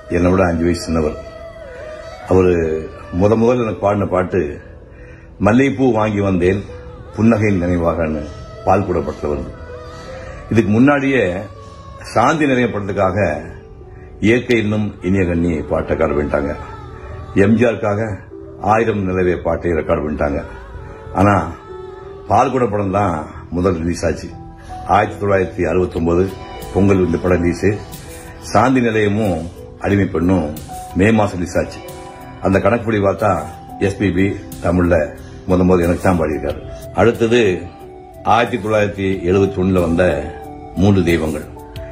என்னை விட அஞ்சு வயசு சின்னவர் அவர் முத முதல்ல எனக்கு பாடின பாட்டு மல்லிகைப்பூ வாங்கி வந்தேன் புன்னகையின் நினைவாகன்னு பால் கூட படத்தில் வருது இதுக்கு முன்னாடியே சாந்தி நிறைய படத்துக்காக இயற்கை இன்னும் இனிய கண்ணி பாட்டை ரெக்கார்ட் பண்ணிட்டாங்க எம்ஜிஆருக்காக ஆயிரம் நிலவே பாட்டை ரெக்கார்ட் பண்ணிட்டாங்க ஆனா பால்குட படம் தான் முதல் ரிலீஸ் ஆச்சு ஆயிரத்தி தொள்ளாயிரத்தி அறுபத்தி ஒன்பது பொங்கல் இந்த படம் ரிலீஸ் சாந்தி நிலையமும் அடிமை பெண்ணும் மே மாசம் ரிலீஸ் ஆச்சு அந்த கணக்குப்படி பார்த்தா எஸ்பிபி தமிழ்ல முத முதல் எனக்கு தான் பாடியிருக்காரு அடுத்தது ஆயிரத்தி தொள்ளாயிரத்தி எழுபத்தி ஒண்ணுல வந்த மூன்று தெய்வங்கள்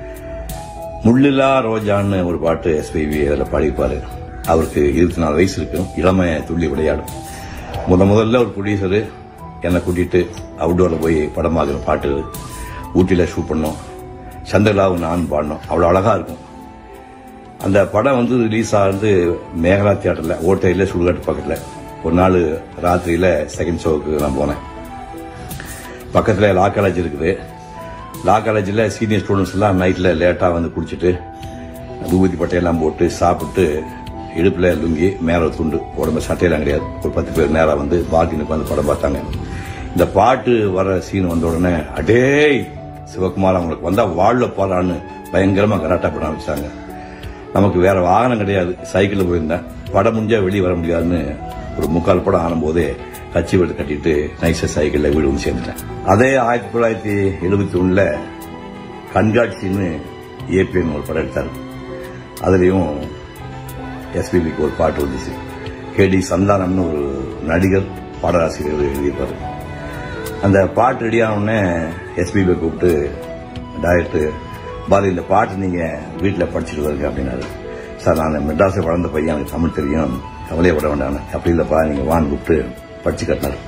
முள்ளிலா ரோஜான்னு ஒரு பாட்டு எஸ்பிபி அதில் பாடியிருப்பாரு அவருக்கு இருபத்தி நாலு வயசு இருக்கும் இளமை துள்ளி விளையாடும் முத முதல்ல ஒரு ப்ரொடியூசர் என்னை கூட்டிட்டு அவுட்டோர்ல போய் படமாக பாட்டு ஊட்டியில ஷூட் பண்ணோம் சந்திரலாவும் நான் பாடினோம் அவ்வளோ அழகா இருக்கும் அந்த படம் வந்து ரிலீஸ் ஆகுது மேகலா தியேட்டர்ல ஓட்டையில சுடுகாட்டு பக்கத்துல ஒரு நாள் ராத்திரியில செகண்ட் ஷோவுக்கு நான் போனேன் பக்கத்துல லா காலேஜ் இருக்குது லா காலேஜில் சீனியர் ஸ்டூடெண்ட்ஸ் எல்லாம் நைட்ல லேட்டா வந்து குடிச்சிட்டு தூபதி பட்டையெல்லாம் போட்டு சாப்பிட்டு இடுப்புல லுங்கி மேல ஒரு துண்டு உடம்பு சட்டையெல்லாம் கிடையாது ஒரு பத்து பேர் நேரா வந்து பால்கனிக்கு வந்து படம் பார்த்தாங்க இந்த பாட்டு வர சீன் வந்த உடனே அடேய் சிவகுமார் அவங்களுக்கு வந்தா வாழ்ல போறான்னு பயங்கரமா கராட்டா பண்ண ஆரம்பிச்சாங்க நமக்கு வேற வாகனம் கிடையாது சைக்கிள் போயிருந்தேன் படம் முடிஞ்சா வெளியே வர முடியாதுன்னு ஒரு முக்கால் படம் ஆனும்போதே கச்சி வீடு கட்டிட்டு நைஸா சைக்கிள்ல வீடு வந்து சேர்ந்துட்டேன் அதே ஆயிரத்தி தொள்ளாயிரத்தி எழுபத்தி ஒண்ணுல கண்காட்சின்னு ஏபிஎன் ஒரு படம் எடுத்தாரு அதுலயும் எஸ்பிபிக்கு ஒரு பாட்டு வந்துச்சு கேடி சந்தானம்னு ஒரு நடிகர் பாடலாசிரியர் எழுதியிருப்பாரு அந்த பாட்டு ரெடி உடனே எஸ்பிபி கூப்பிட்டு டைரக்டர் பாலு இந்த பாட்டு நீங்க வீட்டில் படிச்சுட்டு வருங்க அப்படின்னாரு சார் நான் மெட்ராஸில் வளர்ந்த பையன் எனக்கு தமிழ் தெரியும் கவலையே பட வேண்டாம் அப்படி இல்லப்பா நீங்க வான்னு கூப்பிட்டு படிச்சு கட்டினார்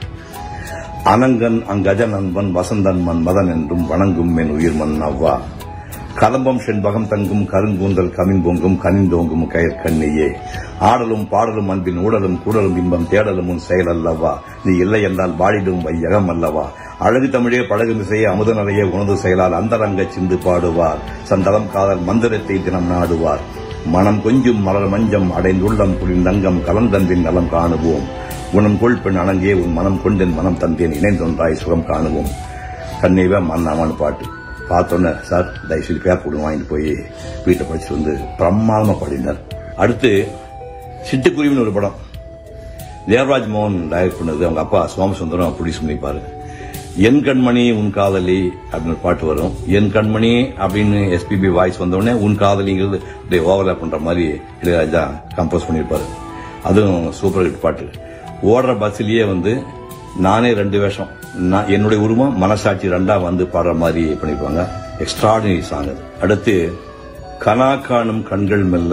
அனங்கன் அங்கஜ நண்பன் வசந்தன் மன் மதன் என்றும் வணங்கும் என் உயிர் மன் அவ்வா கலம்பம் செண்பகம் தங்கும் கருங்கூந்தல் கமின் பொங்கும் கனிந்தோங்கும் கயற் கண்ணியே ஆடலும் பாடலும் அன்பின் ஊடலும் கூடலும் இன்பம் தேடலும் உன் செயல் அல்லவா நீ இல்லை என்றால் வாடிடும் வையகம் அல்லவா அழகு தமிழே பழகு மிசையே அமுதநலையே உணவு செயலால் அந்தரங்க சிந்து பாடுவார் சந்தளம் காதல் மந்திரத்தை தினம் நாடுவார் மனம் கொஞ்சும் மலர் மஞ்சம் அடைந்துள்ளம் குளிர்ந்தங்கம் கலந்தன்பின் நலம் காணுவோம் குணம் கொள் பெண் அணங்கே உன் மனம் கொண்டேன் மனம் தந்தேன் இணைந்தொன்றாய் சுகம் காணுவோம் கண்ணீவா மன்னாமான்னு பாட்டு பார்த்தோன்னே சார் தயவுசெய்து பேர் போட்டு வாங்கிட்டு போய் வீட்டை படிச்சுட்டு வந்து பிரமாதமா பாடினார் அடுத்து சிட்டுக்குருவின்னு ஒரு படம் தேவராஜ் மோகன் டைரக்ட் பண்ணது அவங்க அப்பா சோமசுந்தரம் ப்ரொடியூஸ் பண்ணிப்பாரு என் கண்மணி உன் காதலி அப்படின்னு ஒரு பாட்டு வரும் என் கண்மணி அப்படின்னு எஸ்பிபி வாய்ஸ் வந்தோடனே உன் காதலிங்கிறது அப்படியே ஓவர்லாப் பண்ற மாதிரி இளையராஜா கம்போஸ் பண்ணியிருப்பாரு அதுவும் சூப்பர் ஹிட் பாட்டு ஓடுற பஸ்லயே வந்து நானே ரெண்டு வேஷம் நான் என்னுடைய உருவம் மனசாட்சி ரெண்டா வந்து பாடுற மாதிரி பண்ணிருப்பாங்க எக்ஸ்ட்ராடினரி சாங் அது அடுத்து கனா காணும் கண்கள் மெல்ல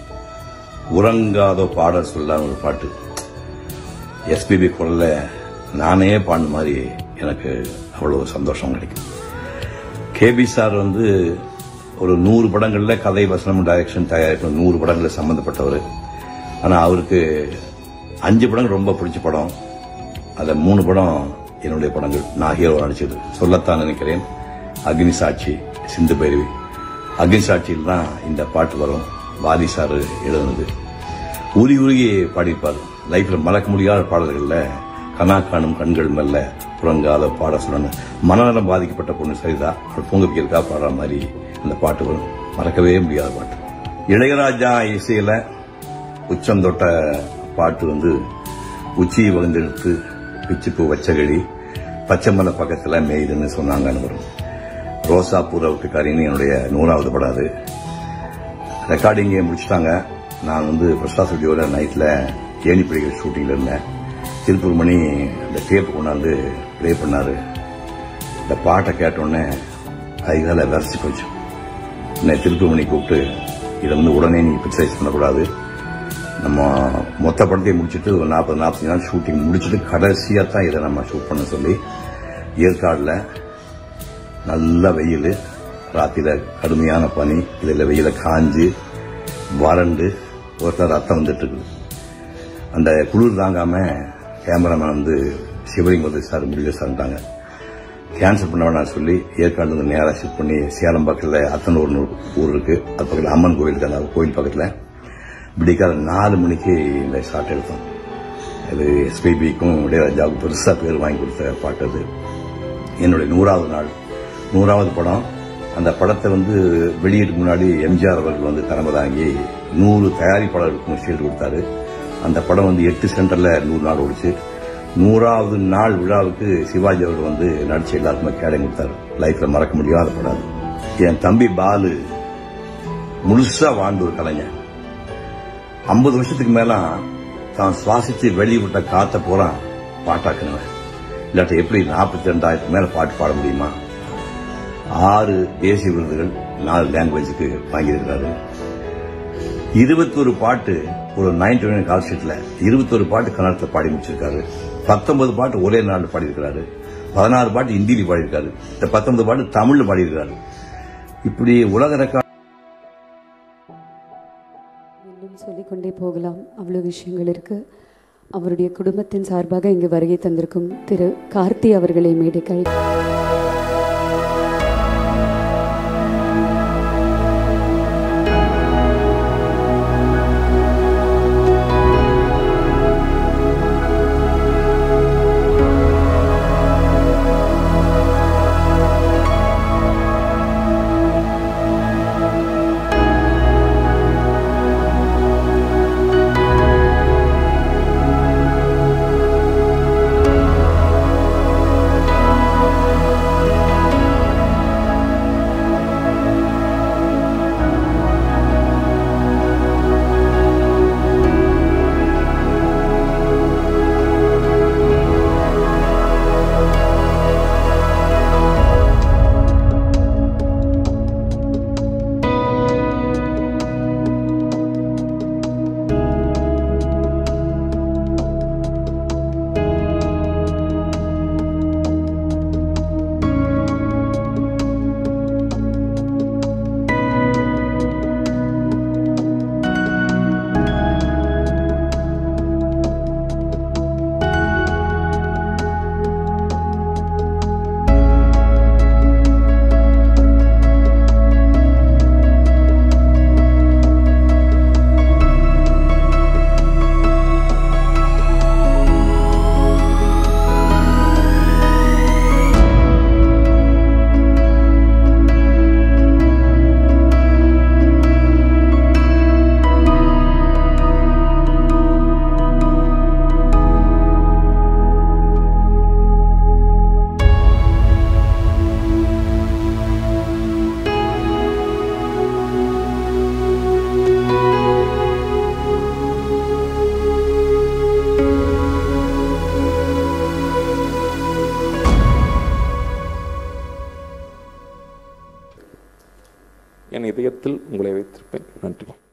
உறங்காதோ பாட சொல்ல ஒரு பாட்டு எஸ்பிபி குரல்ல நானே பாடின மாதிரி எனக்கு அவ்வளவு சந்தோஷம் கிடைக்கும் கேபி சார் வந்து ஒரு நூறு படங்கள்ல கதை வசனம் டைரக்ஷன் தயாரிப்பு நூறு படங்கள்ல சம்பந்தப்பட்டவர் ஆனா அவருக்கு அஞ்சு படங்கள் ரொம்ப பிடிச்ச படம் அதுல மூணு படம் என்னுடைய படங்கள் நான் ஹீரோ நடிச்சது சொல்லத்தான் நினைக்கிறேன் அக்னி சாட்சி சிந்து பைரவி அக்னி சாட்சியில் தான் இந்த பாட்டு வரும் வாலி சார் எழுதுனது உருகி உருகி பாடியிருப்பார் லைஃப்ல மறக்க முடியாத பாடல்கள்ல கனா காணும் கண்கள் மெல்ல புறங்கால பாட சொல்லணும் மனநலம் பாதிக்கப்பட்ட பொண்ணு சரிதா அவள் பூங்க வைக்கிறதுக்காக பாடுற மாதிரி இந்த பாட்டு வரும் மறக்கவே முடியாத பாட்டு இளையராஜா இசையில உச்சம் தொட்ட பாட்டு வந்து உச்சி வகுந்தெடுத்து பிச்சுப்பூ வச்சகளி பச்சைமலை பக்கத்துல மேய்துன்னு சொன்னாங்கன்னு வரும் ரோசா பூரவுட்டுக்காரின்னு என்னுடைய நூறாவது படம் அது ரெக்கார்டிங்கே முடிச்சிட்டாங்க நான் வந்து பிரஸ்டா ஸ்டுடியோவில் நைட்டில் ஏணி பிடிக்கிற ஷூட்டிங்கில் இருந்தேன் திருப்பூர் மணி இந்த டேப் கொண்டாந்து ப்ளே பண்ணாரு இந்த பாட்டை கேட்டோடனே கைகால விரசி போச்சு என்னை திருப்பூர் மணி கூப்பிட்டு இதை வந்து உடனே நீ பிக்சரைஸ் பண்ணக்கூடாது நம்ம மொத்த படத்தையும் முடிச்சுட்டு ஒரு நாற்பது நாற்பத்தஞ்சு நாள் ஷூட்டிங் முடிச்சுட்டு கடைசியாக தான் இதை நம்ம ஷூட் பண்ண சொல்லி ஏற்காடில் நல்ல வெயில் ராத்திரில கடுமையான பனி இதில் வெயில காஞ்சு வறண்டு ஒருத்தர் ரத்தம் வந்துட்டு இருக்குது அந்த குளிர் தாங்காம கேமராமேன் வந்து சிவலிங் வந்து சார் முடியல சார்ட்டாங்க கேன்சல் பண்ண வேணாம் சொல்லி ஏற்காடு வந்து நேராக ஷிஃப்ட் பண்ணி சேலம் பக்கத்தில் அத்தனூர் ஊர் இருக்கு அது பக்கத்தில் அம்மன் கோயில் இருக்கு அந்த கோயில் பக்கத்தில் விடிக்கால நாலு மணிக்கு இந்த ஷாட் எடுத்தோம் அது எஸ்பிபிக்கும் இளையராஜாவுக்கும் பெருசாக பேர் வாங்கி கொடுத்த பாட்டு அது என்னுடைய நூறாவது நாள் நூறாவது படம் அந்த படத்தை வந்து வெளியீட்டுக்கு முன்னாடி எம்ஜிஆர் அவர்கள் வந்து தலைமை தாங்கி நூறு தயாரிப்பாளர்களுக்கும் ஷீல்டு கொடுத்தாரு அந்த படம் வந்து எட்டு சென்டர்ல நூறு நாள் ஓடிச்சு நூறாவது நாள் விழாவுக்கு சிவாஜி அவர்கள் வந்து நடிச்சு எல்லாருக்குமே கேடயம் கொடுத்தாரு லைஃப்ல மறக்க முடியாத படம் அது. என் தம்பி பாலு முழுசா வாழ்ந்த ஒரு கலைஞன் ஐம்பது வருஷத்துக்கு மேல தான் சுவாசிச்சு வெளிவிட்ட காத்த பூரா பாட்டாக்குனவன் இல்லாட்ட எப்படி நாற்பத்தி ரெண்டாயிரத்துக்கு மேல பாட்டு பாட முடியுமா ஆறு தேசிய விருதுகள் நாலு லாங்குவேஜுக்கு வாங்கியிருக்கிறாரு இருபத்தொரு பாட்டு ஒரு நைன்டி ஒன் கால் ஷீட்ல இருபத்தொரு பாட்டு கன்னடத்தில் பாடி முடிச்சிருக்காரு பத்தொன்பது பாட்டு ஒரே நாள் பாடியிருக்கிறாரு பதினாறு பாட்டு ஹிந்தியில பாடியிருக்காரு இந்த பத்தொன்பது பாட்டு தமிழ்ல பாடியிருக்காரு இப்படி உலக ரெக்கார்ட் இன்னும் சொல்லிக்கொண்டே போகலாம் அவ்வளோ விஷயங்கள் இருக்கு அவருடைய குடும்பத்தின் சார்பாக இங்கு வருகை தந்திருக்கும் திரு கார்த்தி அவர்களை மேடைக்கு என் இதயத்தில் உங்களை வைத்திருப்பேன் நன்றி